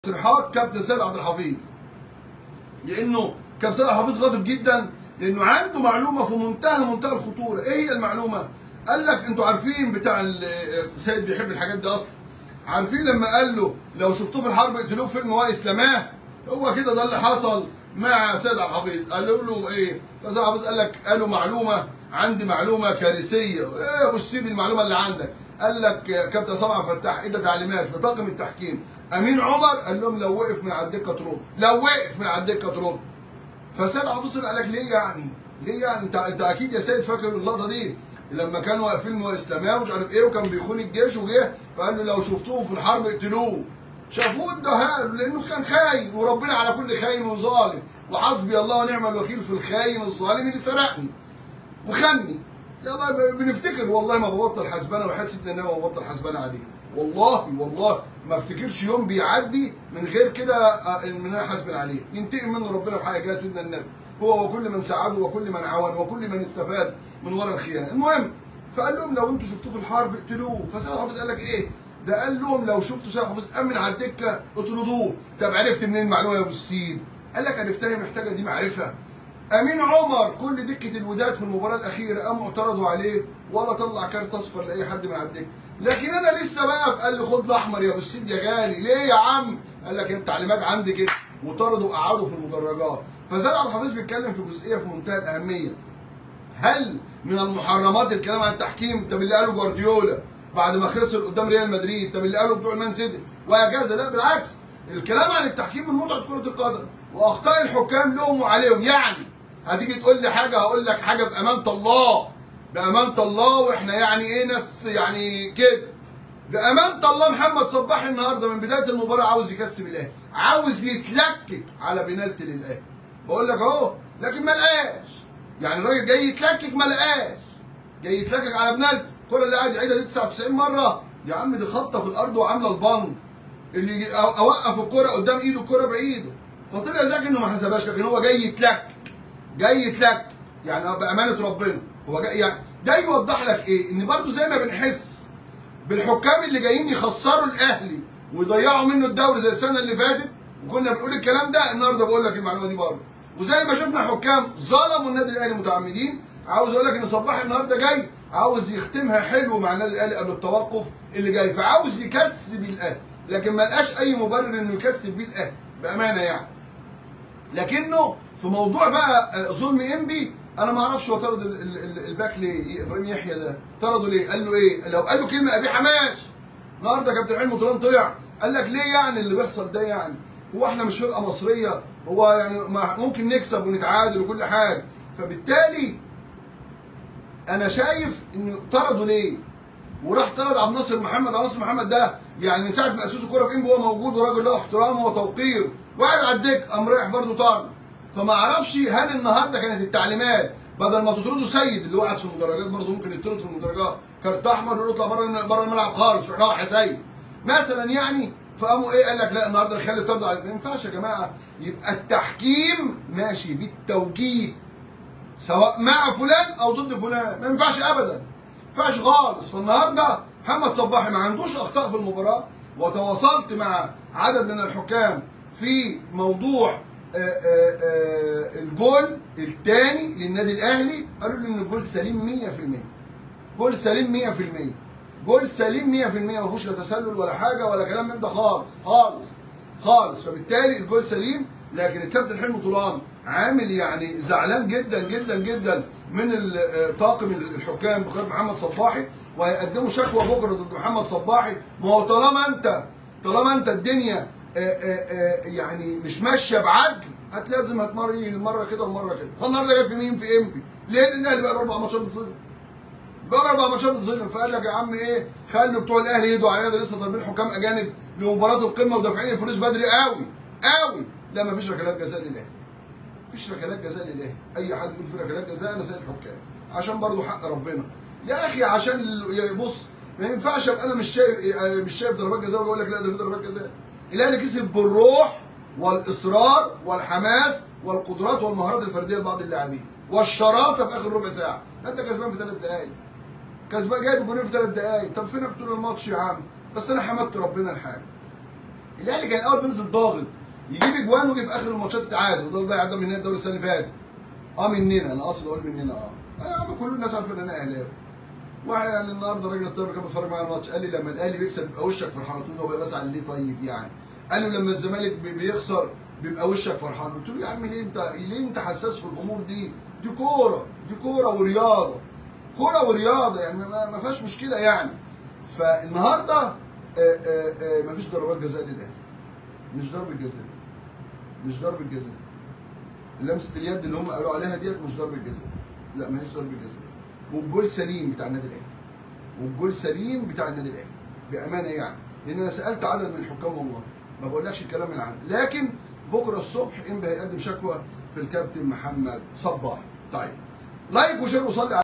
تصريحات كابتن سيد عبد الحفيظ لانه كابتن سيد عبد الحفيظ غاضب جدا لانه عنده معلومه في منتهى منتهى الخطوره ايه هي المعلومه قال لك انتوا عارفين بتاع ال- سيد بيحب الحاجات دي اصلا عارفين لما قال له لو شفتوه في الحرب اقتلوه في فيلم واقي اسلاماه هو كده ده اللي حصل مع سيد عبد الحفيظ قالوا له ايه سيد عبد الحفيظ قال لك قالوا معلومه عندي معلومه كارثيه ايه يا ابو السيد المعلومه اللي عندك قال لك كابتن سامع فتاح ادى تعليمات لطاقم التحكيم امين عمر قال لهم لو وقف من على الدكه ترد لو وقف من على الدكه ترد فسيد حافظ قال لك ليه يعني؟ ليه يعني؟ انت انت اكيد يا سيد فاكر اللقطه دي لما كانوا واقفين الاسلاميه ومش عارف ايه وكان بيخون الجيش وجه فقال له لو شفتوه في الحرب اقتلوه شافوه الدهاء لانه كان خاين وربنا على كل خاين وظالم وحسبي الله ونعم الوكيل في الخاين الظالم اللي سرقني وخني يلا بنفتكر والله ما ببطل حسبانه وحياه سيدنا النبي ما ببطل حسبانه عليه والله والله ما افتكرش يوم بيعدي من غير كده آه، ان انا حاسبن عليه ينتقم منه ربنا في حاجه سيدنا النبي هو وكل من ساعده وكل من عاون وكل من استفاد من ورا الخيانه المهم فقال لهم لو انتوا شفتوه في الحرب اقتلوه فسيد حافظ قال لك ايه ده قال لهم لو شفتوا سيد حافظ امن على الدكه اطردوه طب عرفت منين المعلومه يا ابو السيد قال لك عرفتها محتاجه دي معرفه امين عمر كل دكه الوداد في المباراه الاخيره قاموا اعترضوا عليه ولا طلع كارت اصفر لاي حد من على الدكه لكن انا لسه بقى قال لي خد الاحمر يا ابو السيد يا غالي ليه يا عم قال لك هي التعليمات عندي كده وطردوا وقعدوا في المدرجات فزاد عبد الحفيظ بيتكلم في جزئيه في منتهى الاهميه هل من المحرمات الكلام عن التحكيم طب اللي قاله جوارديولا بعد ما خسر قدام ريال مدريد طب اللي قاله بتوع المان سيتي وهكذا لا بالعكس الكلام عن التحكيم من متعه كره القدم واخطاء الحكام لهم وعليهم يعني هتيجي تقول لي حاجه هقول لك حاجه بامانه الله بامانه الله واحنا يعني ايه ناس يعني كده بامانه الله محمد صباح النهارده من بدايه المباراه عاوز يكسب الاهلي عاوز يتلكك على بنالتي للاهلي بقول لك اهو لكن ما لقاش يعني الراجل جاي يتلكك ما لقاش جاي يتلكك على بنالتي الكره اللي قاعد يعيدها دي 99 مره يا عم دي خبطه في الارض وعامله البند اللي يجي- أو- اوقف الكره قدام ايده الكره بايده فطلع ذكي انه ما حسبهاش لكن هو جاي يتلكك جاي يتلك يعني بامانه ربنا هو جاي يعني ده يوضح لك ايه ان برضو زي ما بنحس بالحكام اللي جايين يخسروا الاهلي ويضيعوا منه الدوري زي السنه اللي فاتت وكنا بنقول الكلام ده النهارده بقول لك المعلومه دي برضه وزي ما شفنا حكام ظلموا النادي الاهلي متعمدين عاوز اقول لك ان صباح النهارده جاي عاوز يختمها حلو مع النادي الاهلي قبل التوقف اللي جاي فعاوز يكسب الاهلي لكن ما لقاش اي مبرر انه يكسب بيه الاهلي بامانه يعني لكنه في موضوع بقى آه، ظلم انبي انا ما اعرفش هو طرد ال- ال- ال- الباك ليه ابراهيم يحيى ده طرده ليه قال له ايه لو قال له كلمه ابي حماس النهارده كابتن علي طولان طلع قال لك ليه يعني اللي بيحصل ده يعني هو احنا مش فرقه مصريه هو يعني ما- ممكن نكسب ونتعادل وكل حاجه فبالتالي انا شايف انه طردوا ليه وراح طرد عبد الناصر محمد عبد الناصر محمد ده يعني من ساعه ما اسسوا كوره في انبي هو موجود وراجل له احترام وتوقير وقاعد على الدك قام رايح برضه طرد فما اعرفش هل النهارده كانت التعليمات بدل ما تطردوا سيد اللي هو قاعد في المدرجات برضه ممكن يطرد في المدرجات كارت احمر يقول يطلع بره بره الملعب خالص يروح رايح يا سيد مثلا يعني فقاموا ايه قال لك لا النهارده نخلي الطرد على ما ينفعش يا جماعه يبقى التحكيم ماشي بالتوجيه سواء مع فلان او ضد فلان ما ينفعش ابدا ما ينفعش خالص فالنهارده محمد صباحي ما عندوش اخطاء في المباراه وتواصلت مع عدد من الحكام في موضوع آه، آه، آه، الجول الثاني للنادي الاهلي قالوا لي ان الجول سليم 100% جول سليم 100% جول سليم 100% ما فيهوش لا تسلل ولا حاجه ولا كلام من ده خالص خالص خالص فبالتالي الجول سليم لكن الكابتن حلمي طولان عامل يعني زعلان جدا جدا جدا من ال- آه، طاقم الحكام بقياده محمد صباحي وهيقدموا شكوى بكره ضد محمد صباحي ما هو طالما انت طالما انت الدنيا آه، آه، آه، يعني مش ماشيه بعدل هت لازم هتمري مره كده ومره كده فالنهارده جاي في مين في انبي ليه لان الاهلي بقى له اربع ماتشات بتصير بقى اربع ماتشات بتظلم فقال لك يا عم ايه خلوا بتوع الاهلي يدوا علينا ده لسه طالبين حكام اجانب لمباراه القمه ودافعين الفلوس بدري قوي قوي لا ما فيش ركلات جزاء للاهلي مفيش ركلات جزاء للاهلي اي حد يقول في ركلات جزاء انا سيد الحكام عشان برضه حق ربنا يا اخي عشان ال- بص ما ينفعش ابقى انا مش شايف مش شايف ضربات جزاء واقول لك لا ده في ضربات جزاء الاهلي كسب بالروح والاصرار والحماس والقدرات والمهارات الفرديه لبعض اللاعبين والشراسه في اخر ربع ساعه انت كسبان في ثلاث دقائق كسبان جايب جولين في ثلاث دقائق طب فينك طول الماتش يا عم بس انا حمدت ربنا الحاجه الاهلي كان الاول بينزل ضاغط يجيب اجوان ويجي في اخر الماتشات يتعادل وده اللي عدى مننا الدوري السنه اللي فاتت اه مننا انا قصدي اقول مننا اه آه يا عم كل الناس عارفه ان انا اهلاوي واحد يعني النهارده الراجل الطيب اللي كان بيتفرج معايا الماتش قال لي لما الاهلي بيكسب بيبقى وشك فرحان قلت له هو بزعل ليه طيب يعني قال له لما الزمالك بي- بيخسر بيبقى وشك فرحان قلت له يا عم ليه انت ليه انت حساس في الامور دي دي كوره دي كوره ورياضه كوره ورياضه يعني ما, ما فيهاش مشكله يعني فالنهارده آه، آه، آه، ما فيش ضربات جزاء للاهلي مش ضربه جزاء مش ضربه جزاء لمسه اليد اللي هم قالوا عليها ديت مش ضربه جزاء لا ما هيش ضربه جزاء والجول سليم بتاع النادي الاهلي والجول سليم بتاع النادي الاهلي بامانه يعني لان انا سالت عدد من الحكام والله ما بقولكش الكلام من عندي لكن بكره الصبح انبي هيقدم شكوى في الكابتن محمد صباح طيب لايك وشير وصلي على